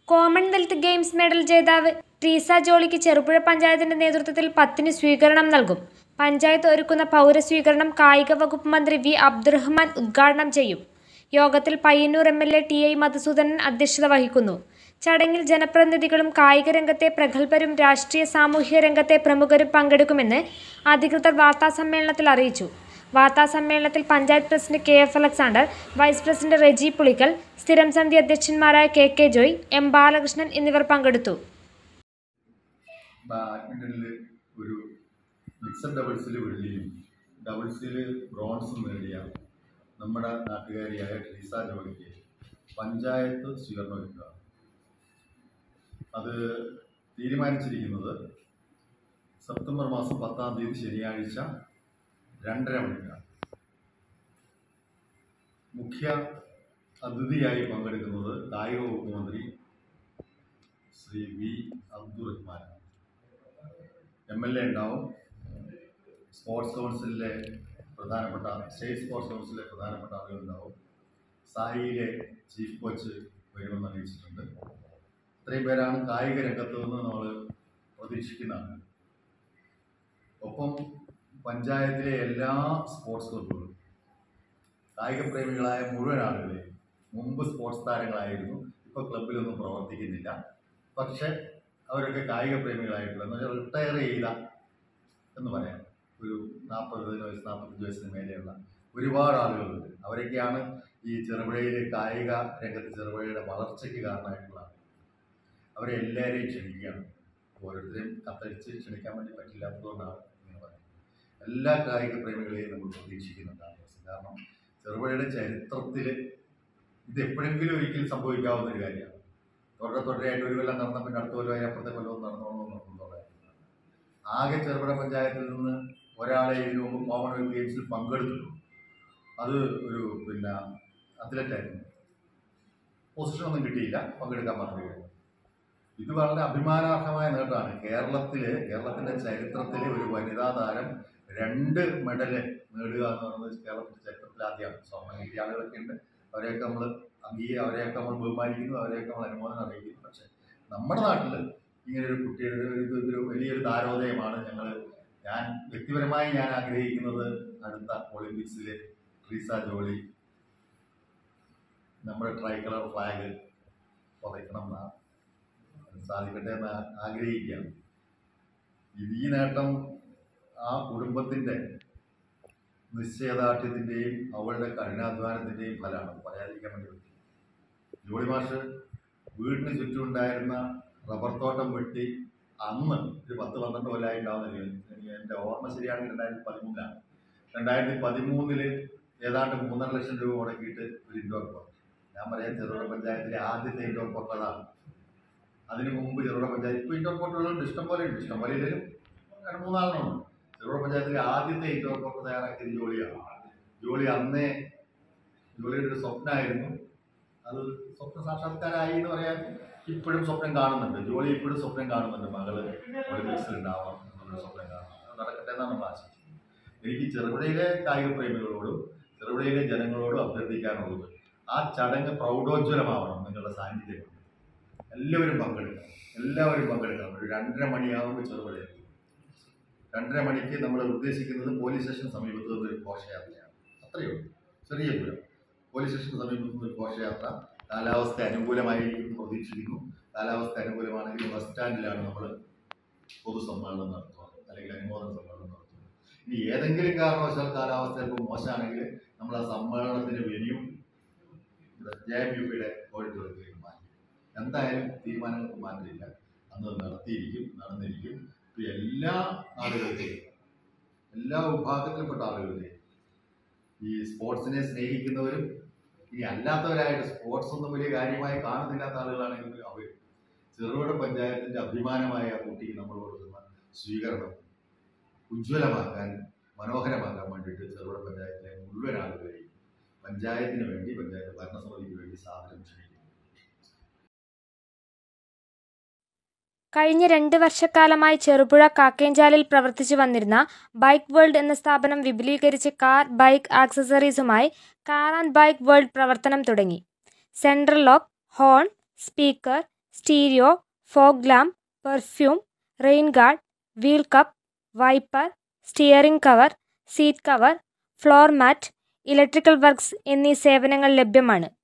Commonwealth games medal ജേതാവ് ട്രീസ ജോളിക്ക് ചെറുപുഴ പഞ്ചായത്തിന്റെ നേതൃത്വത്തിൽ പത്തിന് സ്വീകരണം നൽകും പഞ്ചായത്ത് ഒരുക്കുന്ന പൗരസ്വീകരണം കായിക വകുപ്പ് മന്ത്രി വി അബ്ദുറഹ്മാൻ ഉദ്ഘാടനം ചെയ്യും യോഗത്തിൽ Payyanur M L A T I Madhusudanan അധ്യക്ഷത വഹിക്കുന്നു ചടങ്ങിൽ ജനപ്രതിനിധികളും കായിക രംഗത്തെ പ്രഗത്ഭരും രാഷ്ട്രീയ സാമൂഹ്യ രംഗത്തെ പ്രമുഖരും പങ്കെടുക്കുമെന്ന് അധികൃതർ വാർത്താസമ്മേളനത്തിൽ അറിയിച്ചു വാർത്താസമ്മേളനത്തിൽ panchayat president K F Alexander vice president Reji Pulickal സ്ഥിരം സമിതി അധ്യക്ഷന്മാരായ K K Joy M Balakrishnan എന്നിവർ പങ്കെടുത്തു ബാഡ്മിൻ്റണിൽ ഒരു മിക്സഡ് ഡബിൾസിൽ വെള്ളിയും ഡബിൾസിൽ ബ്രോൺസും നേടിയ നമ്മുടെ നാട്ടുകാരിയായ ട്രീസ ജോളിക്ക് പഞ്ചായത്ത് സ്വീകരണം ഒരുക്കുക അത് തീരുമാനിച്ചിരിക്കുന്നത് സെപ്റ്റംബർ മാസം പത്താം തീയതി ശനിയാഴ്ച രണ്ടര മണിക്കാണ് മുഖ്യ അതിഥിയായി പങ്കെടുക്കുന്നത് കായിക വകുപ്പ് മന്ത്രി Shri V Abdurahman M L A ഉണ്ടാവും സ്പോർട്സ് കൗൺസിലിലെ പ്രധാനപ്പെട്ട സ്റ്റേറ്റ് സ്പോർട്സ് കൗൺസിലിലെ പ്രധാനപ്പെട്ട ആളുകളുണ്ടാവും സായിയിലെ ചീഫ് കോച്ച് വരുമെന്ന് അറിയിച്ചിട്ടുണ്ട് ഇത്രയും പേരാണ് കായിക രംഗത്ത് നിന്ന് നമ്മൾ പ്രതീക്ഷിക്കുന്നതാണ് ഒപ്പം പഞ്ചായത്തിലെ എല്ലാ സ്പോർട്സ് ക്ലബ്ബുകളും കായിക പ്രേമികളായ മുഴുവൻ ആളുകളെയും മുമ്പ് സ്പോർട്സ് താരങ്ങളായിരുന്നു ഇപ്പോൾ ക്ലബിലൊന്നും പ്രവർത്തിക്കുന്നില്ല പക്ഷെ അവരൊക്കെ കായിക പ്രേമികളായിട്ടുള്ള എന്ന് വെച്ചാൽ റിട്ടയർ ചെയ്ത എന്ന് പറയാം ഒരു നാൽപ്പത് വയസ്സ് നാൽപ്പത്തഞ്ച് വയസ്സിന് മേലെയുള്ള ഒരുപാട് ആളുകളുണ്ട് അവരൊക്കെയാണ് ഈ ചെറുപുഴയിലെ കായിക രംഗത്ത് ചെറുപുഴയുടെ വളർച്ചയ്ക്ക് കാരണമായിട്ടുള്ള ആളുകൾ അവരെ എല്ലാവരെയും ക്ഷണിക്കുകയാണ് ഓരോരുത്തരെയും കത്തടിച്ച് ക്ഷണിക്കാൻ വേണ്ടി പറ്റില്ലാത്തതുകൊണ്ടാണ് ഇങ്ങനെ പറയുന്നത് എല്ലാ കായിക പ്രേമികളെയും നമ്മൾ പ്രതീക്ഷിക്കുന്നുണ്ടാണ് കാരണം ചെറുപുഴയുടെ ചരിത്രത്തിൽ ഇത് എപ്പോഴെങ്കിലും ഒരിക്കൽ സംഭവിക്കാവുന്ന ഒരു കാര്യമാണ് തുടരെ തുടരെയായിട്ട് ഒരു കൊല്ലം നടന്ന പിന്നെ അടുത്ത കൊല്ലം അപ്പുറത്തെ കൊല്ലവും നടന്നോളൂ നടന്നുള്ളതാണ് ആകെ ചെറുപുഴ പഞ്ചായത്തിൽ നിന്ന് ഒരാളെ ഇതിനു മുമ്പ് കോമൺവെൽത്ത് ഗെയിംസിൽ പങ്കെടുത്തിട്ടുള്ളൂ അത് ഒരു പിന്നെ അത്ലറ്റായിരുന്നു പൊസിഷൻ ഒന്നും കിട്ടിയില്ല പങ്കെടുക്കാൻ മാത്രമേ ഉള്ളൂ ഇത് വളരെ അഭിമാനാർഹമായ നേട്ടമാണ് കേരളത്തില് കേരളത്തിന്റെ ചരിത്രത്തിൽ ഒരു വനിതാ താരം രണ്ട് മെഡല് നേടുക എന്ന് പറയുന്നത് കേരളത്തിന്റെ ചരിത്രത്തിൽ ആദ്യമാണ് സ്വർണ്ണം കിട്ടിയ ആളുകളൊക്കെ ഉണ്ട് അവരെയൊക്കെ നമ്മൾ അംഗീ അവരെയൊക്കെ നമ്മൾ ബഹുമാനിക്കുന്നു അവരെയൊക്കെ നമ്മൾ അനുമോദനം അറിയിക്കുന്നു പക്ഷെ നമ്മുടെ നാട്ടിൽ ഇങ്ങനെ ഒരു കുട്ടിയുടെ ഒരു ഇത് ഒരു വലിയൊരു താരോദയമാണ് ഞങ്ങൾ ഞാൻ വ്യക്തിപരമായി ഞാൻ ആഗ്രഹിക്കുന്നത് അടുത്ത ഒളിമ്പിക്സിൽ ട്രീസ ജോളി നമ്മുടെ ട്രൈ കളർ ഫ്ലാഗ് പുതയ്ക്കണം എന്നാണ് അത് സാധിക്കട്ടെ എന്ന് ആഗ്രഹിക്കുകയാണ് ഇത് ഈ നേട്ടം ആ കുടുംബത്തിൻ്റെ നിശ്ചയദാർഢ്യത്തിൻ്റെയും അവളുടെ കഠിനാധ്വാനത്തിൻ്റെയും ഫലമാണ് പറയാതിരിക്കാൻ വേണ്ടി പറ്റും ജോളി മാഷ് വീടിന് ചുറ്റും ഉണ്ടായിരുന്ന റബ്ബർ തോട്ടം വെട്ടി അന്ന് ഒരു പത്ത് പന്ത്രണ്ട് കൊല്ലമായിട്ടുണ്ടാവുന്ന എനിക്ക് എൻ്റെ ഓർമ്മ ശരിയാണെങ്കിൽ രണ്ടായിരത്തി പതിമൂന്നിലാണ് രണ്ടായിരത്തി പതിമൂന്നില് ഏതാണ്ട് മൂന്നര ലക്ഷം രൂപ മുടക്കിയിട്ട് ഒരു ഇൻഡോർ കോർട്ട് ഞാൻ പറയാം ചെറുപുഴ പഞ്ചായത്തിലെ ആദ്യത്തെ ഇൻഡോർ കോർട്ട് അതാണ് അതിന് മുമ്പ് ചെറുപുഴ പഞ്ചായത്ത് ഇപ്പോൾ ഇൻഡോർ കോർട്ടുകളുണ്ട് ഇഷ്ടം പോലെ ഉണ്ട് ഇഷ്ടം പോലെ ഇല്ലെങ്കിലും രണ്ട് മൂന്നാളെണ്ണമുണ്ട് ചെറുപുഴ പഞ്ചായത്തിലെ ആദ്യത്തെ ഇൻഡോർ കോർട്ട് തയ്യാറാക്കിയത് ജോളിയാണ് ജോളി അന്നേ ജോളിയുടെ ഒരു സ്വപ്നമായിരുന്നു അത് സ്വപ്ന സാക്ഷാത്കാരമായി എന്ന് പറയാൻ ഇപ്പോഴും സ്വപ്നം കാണുന്നുണ്ട് ജോലി ഇപ്പോഴും സ്വപ്നം കാണുന്നുണ്ട് മകള് ഒളിമ്പിക്സിൽ ഉണ്ടാവാം എന്നുള്ളൊരു സ്വപ്നം കാണുന്നു അത് നടക്കട്ടെ എന്നാണ് നമ്മൾ ആശിക്കുന്നത് എനിക്ക് ചെറുപുഴയിലെ കായിക പ്രേമികളോടും ചെറുപുഴയിലെ ജനങ്ങളോടും അഭ്യർത്ഥിക്കാനുള്ളത് ആ ചടങ്ങ് പ്രൗഢോജ്വലമാവണം നിങ്ങളുടെ സാന്നിധ്യം കൊണ്ട് എല്ലാവരും പങ്കെടുക്കണം എല്ലാവരും പങ്കെടുക്കണം ഒരു രണ്ടര മണിയാകുമ്പോൾ ചെറുപുഴയിൽ രണ്ടര മണിക്ക് നമ്മൾ ഉദ്ദേശിക്കുന്നത് പോലീസ് സ്റ്റേഷൻ സമീപത്ത് നിന്ന് ഒരു ഘോഷയാത്രയാണ് അത്രയേ ഉള്ളൂ ചെറിയ ദൂരം പോലീസ് സ്റ്റേഷൻ സമീപത്ത് നിന്ന് ഒരു ഘോഷയാത്ര കാലാവസ്ഥ അനുകൂലമായിരിക്കും പ്രതീക്ഷിക്കുന്നു കാലാവസ്ഥ അനുകൂലമാണെങ്കിൽ ബസ് സ്റ്റാൻഡിലാണ് നമ്മൾ പൊതുസമ്മേളനം നടത്തുക അല്ലെങ്കിൽ അനുമോദന സമ്മേളനം നടത്തുക ഇനി ഏതെങ്കിലും കാരണവശാൽ കാലാവസ്ഥ ചിലപ്പോൾ മോശമാണെങ്കിൽ നമ്മൾ ആ സമ്മേളനത്തിന് വെന്യൂ ഇവിടെ ജെ എം യു പിയുടെ ഓഡിറ്റോറിയത്തിലേക്ക് മാറ്റി എന്തായാലും തീരുമാനങ്ങൾക്ക് മാറ്റില്ല അന്ന് നടത്തിയിരിക്കും നടന്നിരിക്കും ഇപ്പൊ എല്ലാ ആളുകളുടെയും എല്ലാ വിഭാഗത്തിൽപ്പെട്ട ആളുകളുടെയും ഈ സ്പോർട്സിനെ സ്നേഹിക്കുന്നവരും ഇനി അല്ലാത്തവരായിട്ട് സ്പോർട്സ് ഒന്നും വലിയ കാര്യമായി കാണുന്നില്ലാത്ത ആളുകളാണെങ്കിൽ അവർ ചെറുപുഴ പഞ്ചായത്തിന്റെ അഭിമാനമായ ആ കുട്ടിക്ക് നമ്മൾ കൊടുക്കുന്ന സ്വീകരണം ഉജ്ജ്വലമാക്കാൻ മനോഹരമാക്കാൻ വേണ്ടിയിട്ട് ചെറുപുഴ പഞ്ചായത്തിലെ മുഴുവൻ ആളുകളെയും പഞ്ചായത്തിന് വേണ്ടി പഞ്ചായത്ത് ഭരണസമിതിക്ക് വേണ്ടി സാധനം ക്ഷണിക്കുന്നു കഴിഞ്ഞ രണ്ട് വർഷക്കാലമായി ചെറുപുഴ കാക്കേഞ്ചാലിൽ പ്രവർത്തിച്ചു വന്നിരുന്ന ബൈക്ക് വേൾഡ് എന്ന സ്ഥാപനം വിപുലീകരിച്ച് കാർ ബൈക്ക് ആക്സസറീസുമായി കാർ ആൻഡ് ബൈക്ക് വേൾഡ് പ്രവർത്തനം തുടങ്ങി central lock horn speaker stereo fog lamp perfume rain guard wheel cup wiper steering cover seat cover floor mat electrical works എന്നീ സേവനങ്ങൾ ലഭ്യമാണ്